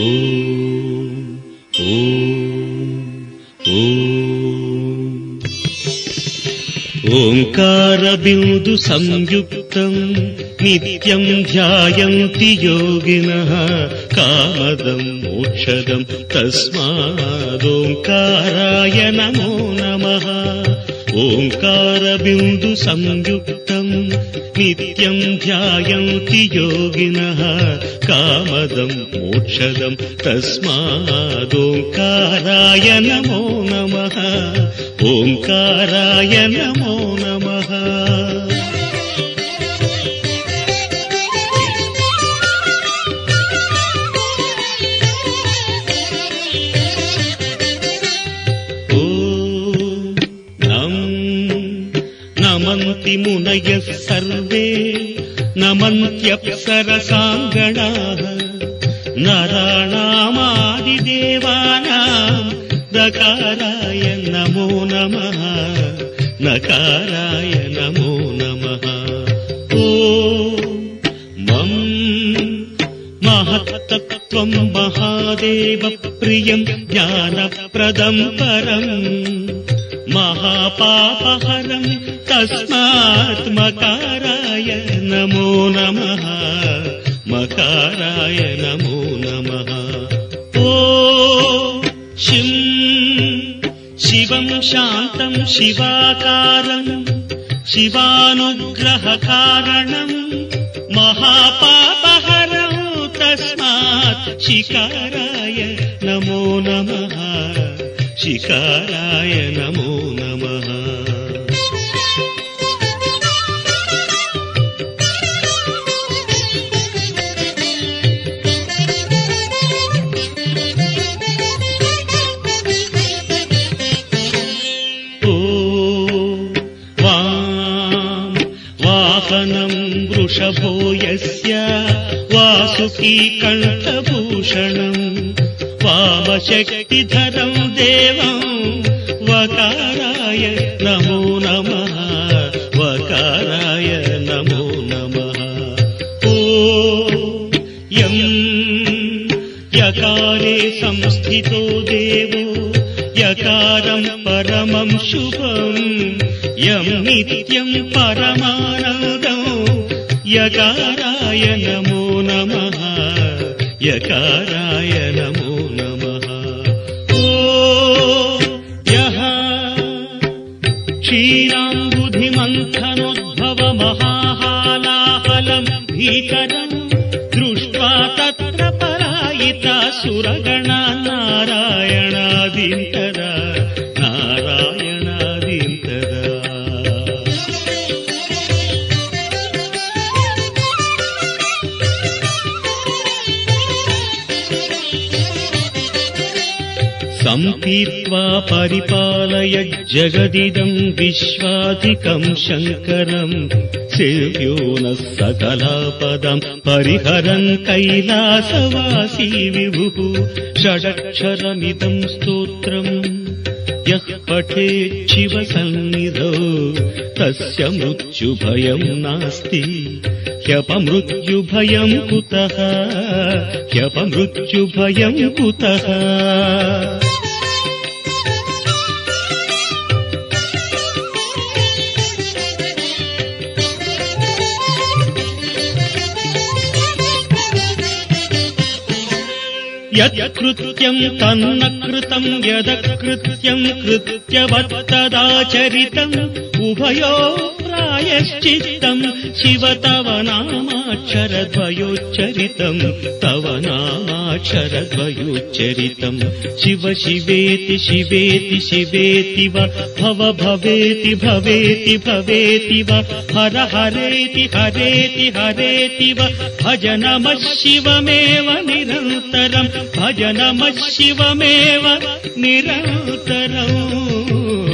ఓం ఓం ఓం ఓంకారబిందు సంయుక్తం నిత్యం ధ్యాయంతి యోగినః కామదం మోక్షదం తస్మాదోంకారాయ నమో నమః ఓంకారబిందు సంయుక్తం నిత్యం ధ్యాయంతి యోగినః కామదం మోక్షదం తస్మాదోంకారాయ నమో నమః ఓంకారాయ నమో నమః ఓం నం నమంతి మునయः సర్వే నమంత్యప్సరసాంగణాः నరాణామాదిదేవానాం దకారాయ నమో నమః నకారాయ నమో నమః ఓం మం మహత్తత్వం మహాదేవ ప్రియం జ్ఞానప్రదం పరం మహాపాపహరం తస్మాత్ మకారాయ నమో నమః మకారాయ నమో నమః ఓ శిం శివం శాంతం శివాకారం శివానుగ్రహకారణం మహాపాపహరం తస్మాత్ శికారాయ నమో నమః శికారాయ నమో నమః ఓ వాం వాహనం వృషభో యస్య వాసుకీ కంఠభూషణం వామశక్తిధరం దేవం వకారాయ నమో నమః వకారాయ నమో నమః ఓ యం యకారే సంస్థితో దేవో యకారం పరమం శుభం యం నిత్యం పరమానందం యకారాయ నమో నమః యకారాయ నమో నమః ఓ యః क्षीराम्बुधिमन्थनोद्भव महाहालाहलम् भीकरम् दृष्ट्वा तत्र पलायिता सुरगणा नारायणादिन्तरा नारायणादिन्तरा सम्पीत्वा परिपालय जगदिदम् विश्वाधिकम् शङ्करम् सेव्यो नः सकलापदम् परिहरन् कैलासवासी विभुः षडक्षरमिदम् स्तोत्रम् यः पठेच्छिवसन्निधौ तस्य मृत्युभयम् नास्ति ह्यपमृत्युभयम् कुतः ह्यपमृत्युभयम् कुतः यत्कृत्यम् तन्न कृतम् यदकृत्यम् कृत्यवत्तदाचरितम् उभयो प्रायश्चित्तम् शिव तव नामाक्षरद्वयोच्चरितम् तव नामाक्षरद्वयोच्चरितम् शिव शिवेति शिवेति शिवेति वा भव भवेति भवेति भवेति वा हर हरेति हरेति हरेति वा भज नमः शिवमेव निरन्तरम् भज नमः शिवमेव निरन्तरम्